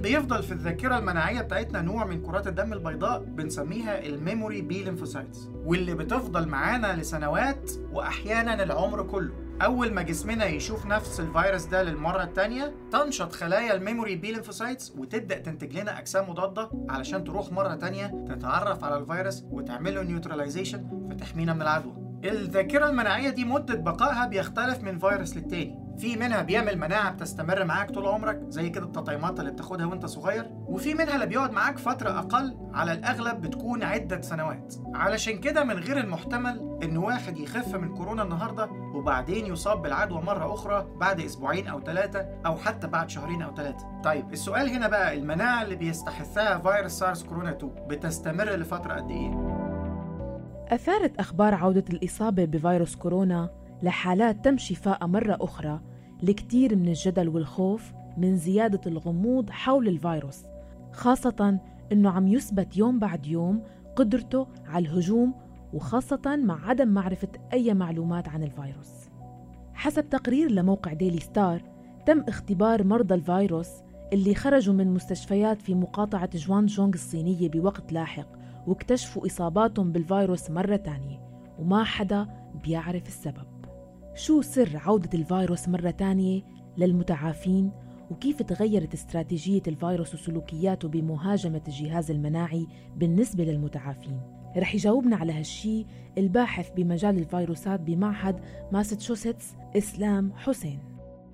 بيفضل في الذاكره المناعيه بتاعتنا نوع من كرات الدم البيضاء بنسميها الميموري بي ليمفوسايتس واللي بتفضل معانا لسنوات واحيانا العمر كله اول ما جسمنا يشوف نفس الفيروس ده للمره الثانيه تنشط خلايا الميموري بي ليمفوسايتس وتبدا تنتج لنا اجسام مضاده علشان تروح مره ثانيه تتعرف على الفيروس وتعمل له نيوتراليزيشن فتحمينا من العدوى الذاكره المناعيه دي مده بقائها بيختلف من فيروس للتاني في منها بيعمل مناعه بتستمر معاك طول عمرك زي كده التطعيمات اللي بتاخدها وانت صغير وفي منها اللي بيقعد معاك فتره اقل على الاغلب بتكون عده سنوات علشان كده من غير المحتمل ان واحد يخف من كورونا النهارده وبعدين يصاب بالعدوى مره اخرى بعد اسبوعين او ثلاثه او حتى بعد شهرين او ثلاثه طيب السؤال هنا بقى المناعه اللي بيستحثها فيروس سارس كورونا 2 بتستمر لفتره قد ايه أثارت أخبار عودة الإصابة بفيروس كورونا لحالات تم شفاء مرة أخرى لكتير من الجدل والخوف من زيادة الغموض حول الفيروس خاصة أنه عم يثبت يوم بعد يوم قدرته على الهجوم وخاصة مع عدم معرفة أي معلومات عن الفيروس حسب تقرير لموقع ديلي ستار تم اختبار مرضى الفيروس اللي خرجوا من مستشفيات في مقاطعة جوان جونغ الصينية بوقت لاحق واكتشفوا إصاباتهم بالفيروس مرة تانية وما حدا بيعرف السبب شو سر عودة الفيروس مرة تانية للمتعافين وكيف تغيرت استراتيجية الفيروس وسلوكياته بمهاجمة الجهاز المناعي بالنسبة للمتعافين رح يجاوبنا على هالشي الباحث بمجال الفيروسات بمعهد ماساتشوستس إسلام حسين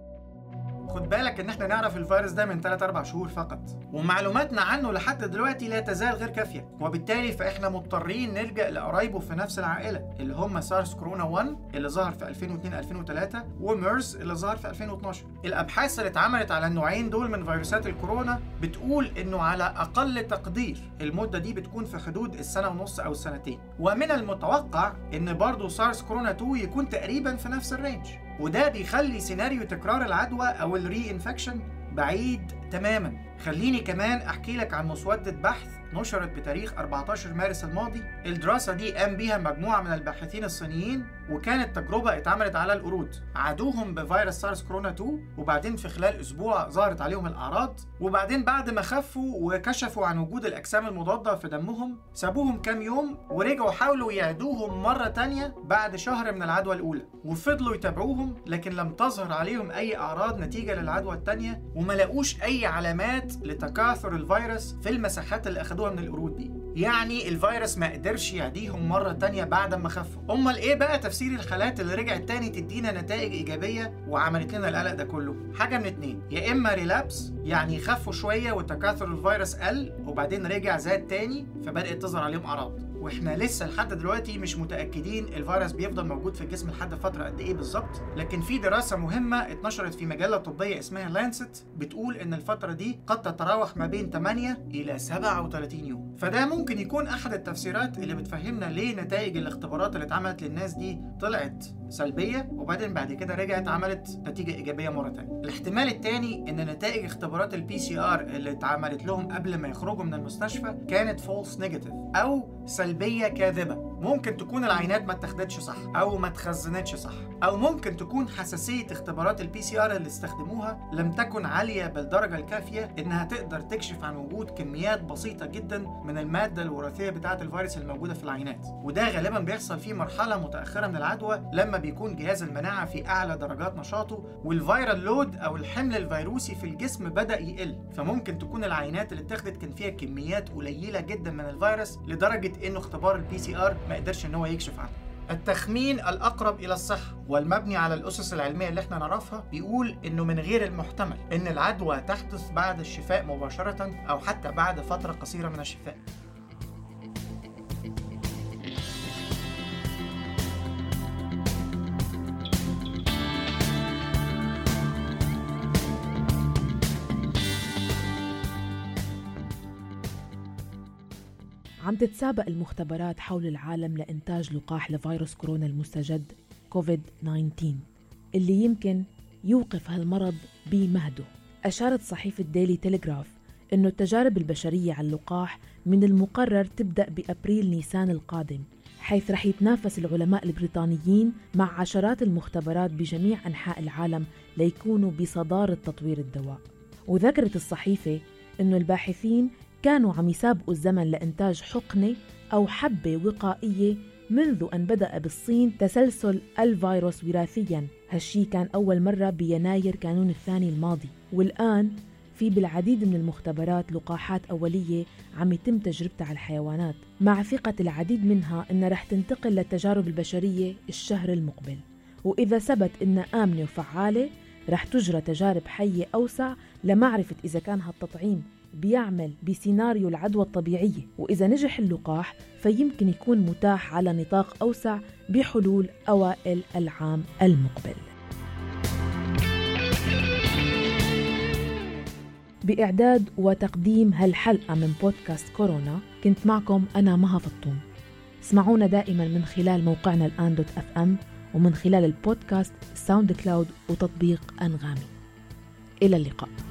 خد بالك ان احنا نعرف الفيروس ده من 3 4 شهور فقط ومعلوماتنا عنه لحد دلوقتي لا تزال غير كافيه وبالتالي فاحنا مضطرين نلجا لقرايبه في نفس العائله اللي هم سارس كورونا 1 اللي ظهر في 2002 2003 وميرس اللي ظهر في 2012 الابحاث اللي اتعملت على النوعين دول من فيروسات الكورونا بتقول انه على اقل تقدير المده دي بتكون في حدود السنه ونص او السنتين ومن المتوقع ان برضه سارس كورونا 2 يكون تقريبا في نفس الرينج وده بيخلي سيناريو تكرار العدوى او الري انفكشن بعيد تماما خليني كمان احكي لك عن مسوده بحث نشرت بتاريخ 14 مارس الماضي الدراسة دي قام بيها مجموعة من الباحثين الصينيين وكانت تجربة اتعملت على القرود عادوهم بفيروس سارس كورونا 2 وبعدين في خلال أسبوع ظهرت عليهم الأعراض وبعدين بعد ما خفوا وكشفوا عن وجود الأجسام المضادة في دمهم سابوهم كام يوم ورجعوا حاولوا يعدوهم مرة تانية بعد شهر من العدوى الأولى وفضلوا يتابعوهم لكن لم تظهر عليهم أي أعراض نتيجة للعدوى التانية وما لقوش أي علامات لتكاثر الفيروس في المساحات اللي أخدوها من القرود دي يعني الفيروس ما قدرش يعديهم مرة تانية بعد ما خفوا أمال إيه بقى تفسير الحالات اللي رجعت تاني تدينا نتائج إيجابية وعملت لنا القلق ده كله حاجة من اتنين يا إما ريلابس يعني خفوا شوية وتكاثر الفيروس قل وبعدين رجع زاد تاني فبدأت تظهر عليهم أعراض واحنا لسه لحد دلوقتي مش متاكدين الفيروس بيفضل موجود في الجسم لحد فتره قد ايه بالظبط لكن في دراسه مهمه اتنشرت في مجله طبيه اسمها لانست بتقول ان الفتره دي قد تتراوح ما بين 8 الى 37 يوم فده ممكن يكون احد التفسيرات اللي بتفهمنا ليه نتائج الاختبارات اللي اتعملت للناس دي طلعت سلبيه وبعدين بعد كده رجعت عملت نتيجه ايجابيه مره ثانيه الاحتمال الثاني ان نتائج اختبارات البي سي ار اللي اتعملت لهم قبل ما يخرجوا من المستشفى كانت فولس نيجاتيف او سلبيه كاذبه ممكن تكون العينات ما اتخذتش صح او ما اتخزنتش صح او ممكن تكون حساسيه اختبارات البي سي ار اللي استخدموها لم تكن عاليه بالدرجه الكافيه انها تقدر تكشف عن وجود كميات بسيطه جدا من الماده الوراثيه بتاعه الفيروس الموجوده في العينات وده غالبا بيحصل في مرحله متاخره من العدوى لما بيكون جهاز المناعه في اعلى درجات نشاطه والفيرال لود او الحمل الفيروسي في الجسم بدا يقل فممكن تكون العينات اللي اتخذت كان فيها كميات قليله جدا من الفيروس لدرجه انه اختبار البي سي ار ما قدرش ان هو يكشف عنه التخمين الأقرب إلى الصحة والمبني على الأسس العلمية اللي احنا نعرفها بيقول إنه من غير المحتمل إن العدوى تحدث بعد الشفاء مباشرة أو حتى بعد فترة قصيرة من الشفاء عم تتسابق المختبرات حول العالم لإنتاج لقاح لفيروس كورونا المستجد كوفيد 19 اللي يمكن يوقف هالمرض بمهده أشارت صحيفة ديلي تيليغراف أنه التجارب البشرية على اللقاح من المقرر تبدأ بأبريل نيسان القادم حيث رح يتنافس العلماء البريطانيين مع عشرات المختبرات بجميع أنحاء العالم ليكونوا بصدارة تطوير الدواء وذكرت الصحيفة إنه الباحثين كانوا عم يسابقوا الزمن لإنتاج حقنة أو حبة وقائية منذ أن بدأ بالصين تسلسل الفيروس وراثيا هالشي كان أول مرة بيناير كانون الثاني الماضي والآن في بالعديد من المختبرات لقاحات أولية عم يتم تجربتها على الحيوانات مع ثقة العديد منها إنها رح تنتقل للتجارب البشرية الشهر المقبل وإذا ثبت إنها آمنة وفعالة رح تجرى تجارب حية أوسع لمعرفة إذا كان هالتطعيم بيعمل بسيناريو العدوى الطبيعية وإذا نجح اللقاح فيمكن يكون متاح على نطاق أوسع بحلول أوائل العام المقبل بإعداد وتقديم هالحلقة من بودكاست كورونا كنت معكم أنا مها فطوم اسمعونا دائما من خلال موقعنا الآن دوت أف أم ومن خلال البودكاست ساوند كلاود وتطبيق أنغامي إلى اللقاء